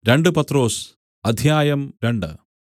രണ്ട് പത്രോസ് അധ്യായം രണ്ട്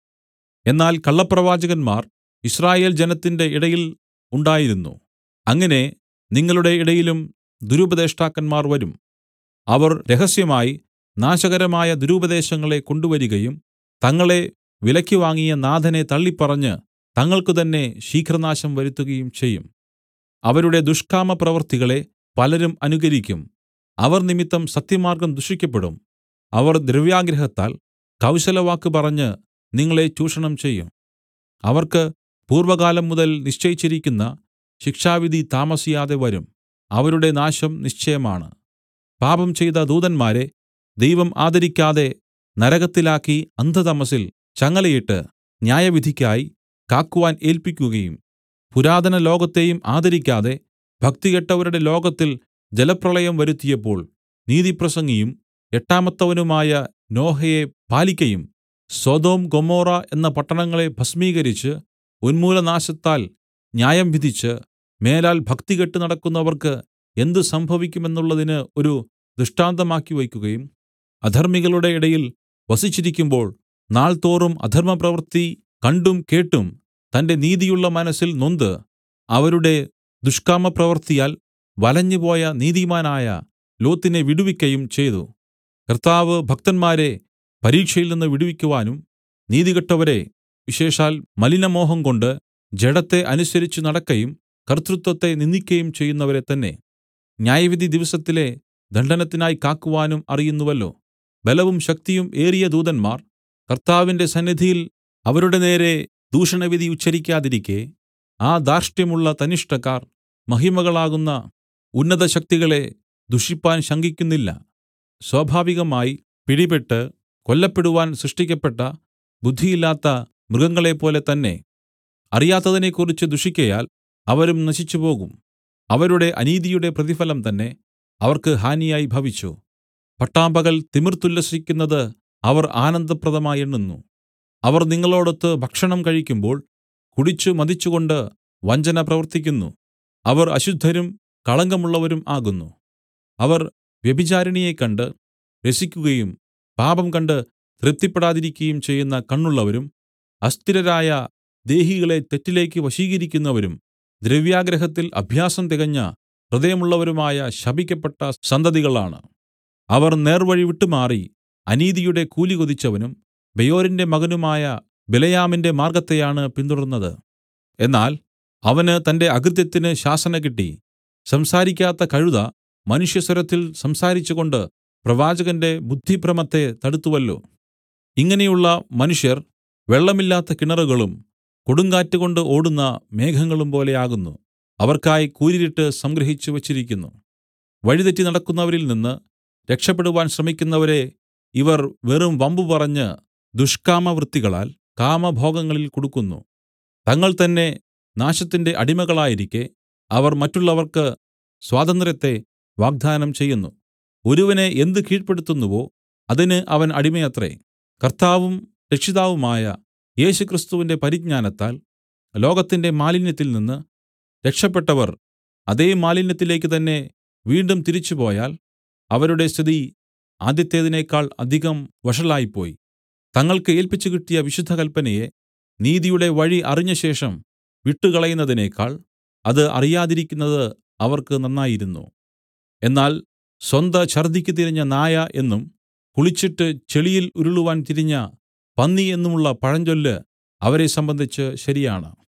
എന്നാൽ കള്ളപ്രവാചകന്മാർ യിസ്രായേൽ ജനത്തിന്റെ ഇടയിൽ ഉണ്ടായിരുന്നു അങ്ങനെ നിങ്ങളുടെ ഇടയിലും ദുരുപദേഷ്ടാക്കന്മാർ വരും അവർ രഹസ്യമായി നാശകരമായ ദുരുപദേശങ്ങളെ കൊണ്ടുവരികയും തങ്ങളെ വിലയ്ക്ക് വാങ്ങിയ നാഥനെ തള്ളിപ്പറഞ്ഞ് തങ്ങൾക്ക് തന്നെ ശീഘ്രനാശം വരുത്തുകയും ചെയ്യും അവരുടെ ദുഷ്കാമപ്രവൃത്തികളെ പലരും അനുകരിക്കും അവർ നിമിത്തം സത്യമാർഗ്ഗം ദുഷിക്കപ്പെടും അവർ ദ്രവ്യാഗ്രഹത്താൽ കൗശലവാക്ക് പറഞ്ഞ് നിങ്ങളെ ചൂഷണം ചെയ്യും അവർക്ക് പൂർവ്വകാലം മുതൽ നിശ്ചയിച്ചിരിക്കുന്ന ശിക്ഷാവിധി താമസിയാതെ വരും അവരുടെ നാശം നിശ്ചയമാണ് പാപം ചെയ്ത ദൂതന്മാരെ ദൈവം ആദരിക്കാതെ നരകത്തിലാക്കി അന്ധതമസിൽ ചങ്ങലയിട്ട് ന്യായവിധിക്കായി കാക്കുവാൻ ഏല്പിക്കുകയും പുരാതന ലോകത്തെയും ആദരിക്കാതെ ഭക്തികെട്ടവരുടെ ലോകത്തിൽ ജലപ്രളയം വരുത്തിയപ്പോൾ നീതിപ്രസംഗിയും എട്ടാമത്തവനുമായ നോഹയെ പാലിക്കയും സൊദോം ഗൊമോറ എന്ന പട്ടണങ്ങളെ ഭസ്മീകരിച്ച് ഉന്മൂലനാശത്താൽ ന്യായം വിധിച്ച് മേലാൽ ഭക്തികെട്ട് നടക്കുന്നവർക്ക് എന്ത് സംഭവിക്കുമെന്നുള്ളതിന് ഒരു ദൃഷ്ടാന്തമാക്കി വയ്ക്കുകയും അധർമ്മികളുടെ ഇടയിൽ വസിച്ചിരിക്കുമ്പോൾ നാൾതോറും അധർമ്മപ്രവൃത്തി കണ്ടും കേട്ടും തന്റെ നീതിയുള്ള മനസ്സിൽ നൊന്ത് അവരുടെ ദുഷ്കാമപ്രവൃത്തിയാൽ വലഞ്ഞുപോയ നീതിമാനായ ലോത്തിനെ വിടുവിക്കയും ചെയ്തു കർത്താവ് ഭക്തന്മാരെ പരീക്ഷയിൽനിന്ന് വിടുവിക്കുവാനും നീതികെട്ടവരെ വിശേഷാൽ മലിനമോഹംകൊണ്ട് ജഡത്തെ അനുസരിച്ച് നടക്കയും കർത്തൃത്വത്തെ നിന്ദിക്കയും ചെയ്യുന്നവരെ തന്നെ ന്യായവിധി ദിവസത്തിലെ ദണ്ഡനത്തിനായി കാക്കുവാനും അറിയുന്നുവല്ലോ ബലവും ശക്തിയും ഏറിയ ദൂതന്മാർ കർത്താവിന്റെ സന്നിധിയിൽ അവരുടെ നേരെ ദൂഷണവിധി ഉച്ചരിക്കാതിരിക്കെ ആ ധാർഷ്ട്യമുള്ള തന്നിഷ്ടക്കാർ മഹിമകളാകുന്ന ഉന്നതശക്തികളെ ദുഷിപ്പാൻ ശങ്കിക്കുന്നില്ല സ്വാഭാവികമായി പിടിപെട്ട് കൊല്ലപ്പെടുവാൻ സൃഷ്ടിക്കപ്പെട്ട ബുദ്ധിയില്ലാത്ത മൃഗങ്ങളെപ്പോലെ തന്നെ അറിയാത്തതിനെക്കുറിച്ച് ദുഷിക്കയാൽ അവരും നശിച്ചുപോകും അവരുടെ അനീതിയുടെ പ്രതിഫലം തന്നെ അവർക്ക് ഹാനിയായി ഭവിച്ചു പട്ടാമ്പകൽ തിമിർത്തുല്ലസിക്കുന്നത് അവർ ആനന്ദപ്രദമായി എണ്ണുന്നു അവർ നിങ്ങളോടൊത്ത് ഭക്ഷണം കഴിക്കുമ്പോൾ കുടിച്ചു മതിച്ചുകൊണ്ട് വഞ്ചന പ്രവർത്തിക്കുന്നു അവർ അശുദ്ധരും കളങ്കമുള്ളവരും ആകുന്നു അവർ വ്യഭിചാരിണിയെ കണ്ട് രസിക്കുകയും പാപം കണ്ട് തൃപ്തിപ്പെടാതിരിക്കുകയും ചെയ്യുന്ന കണ്ണുള്ളവരും അസ്ഥിരരായ ദേഹികളെ തെറ്റിലേക്ക് വശീകരിക്കുന്നവരും ദ്രവ്യാഗ്രഹത്തിൽ അഭ്യാസം തികഞ്ഞ ഹൃദയമുള്ളവരുമായ ശപിക്കപ്പെട്ട സന്തതികളാണ് അവർ നേർവഴി വിട്ടുമാറി അനീതിയുടെ കൂലി കൊതിച്ചവനും ബെയോരിന്റെ മകനുമായ ബിലെയാമിന്റെ മാർഗ്ഗത്തെയാണ് പിന്തുടർന്നത് എന്നാൽ അവന് തന്റെ അകൃത്യത്തിന് ശാസന കിട്ടി സംസാരിക്കാത്ത കഴുത മനുഷ്യസ്വരത്തിൽ സംസാരിച്ചുകൊണ്ട് പ്രവാചകന്റെ ബുദ്ധിഭ്രമത്തെ തടുത്തുവല്ലോ ഇങ്ങനെയുള്ള മനുഷ്യർ വെള്ളമില്ലാത്ത കിണറുകളും കൊടുങ്കാറ്റുകൊണ്ട് ഓടുന്ന മേഘങ്ങളും പോലെയാകുന്നു അവർക്കായി കൂരിരുട്ട് സംഗ്രഹിച്ചു വച്ചിരിക്കുന്നു വഴിതെറ്റി നടക്കുന്നവരിൽ നിന്ന് രക്ഷപ്പെടുവാൻ ശ്രമിക്കുന്നവരെ ഇവർ വെറും വമ്പു പറഞ്ഞ് ദുഷ്കാമവൃത്തികളാൽ കാമഭോഗങ്ങളിൽ കുടുക്കുന്നു തങ്ങൾ തന്നെ നാശത്തിന്റെ അടിമകളായിരിക്കെ അവർ മറ്റുള്ളവർക്ക് സ്വാതന്ത്ര്യത്തെ വാഗ്ദാനം ചെയ്യുന്നു ഒരുവനെ എന്ത് കീഴ്പ്പെടുത്തുന്നുവോ അതിന് അവൻ അടിമയത്രേ കർത്താവും രക്ഷിതാവുമായ യേശുക്രിസ്തുവിന്റെ പരിജ്ഞാനത്താൽ ലോകത്തിന്റെ മാലിന്യത്തിൽ നിന്ന് രക്ഷപ്പെട്ടവർ അതേ മാലിന്യത്തിലേക്ക് തന്നെ വീണ്ടും തിരിച്ചുപോയാൽ അവരുടെ സ്ഥിതി ആദ്യത്തേതിനേക്കാൾ അധികം വഷളായിപ്പോയി തങ്ങൾക്ക് ഏല്പിച്ചു കിട്ടിയ വിശുദ്ധ കൽപ്പനയെ നീതിയുടെ വഴി അറിഞ്ഞശേഷം വിട്ടുകളയുന്നതിനേക്കാൾ അത് അറിയാതിരിക്കുന്നത് അവർക്ക് നന്നായിരുന്നു എന്നാൽ സ്വന്ത ഛർദ്ദിക്ക് തിരിഞ്ഞ നായ എന്നും കുളിച്ചിട്ട് ചെളിയിൽ ഉരുളുവാൻ തിരിഞ്ഞ പന്നി എന്നുമുള്ള പഴഞ്ചൊല്ല് അവരെ സംബന്ധിച്ച് ശരിയാണ്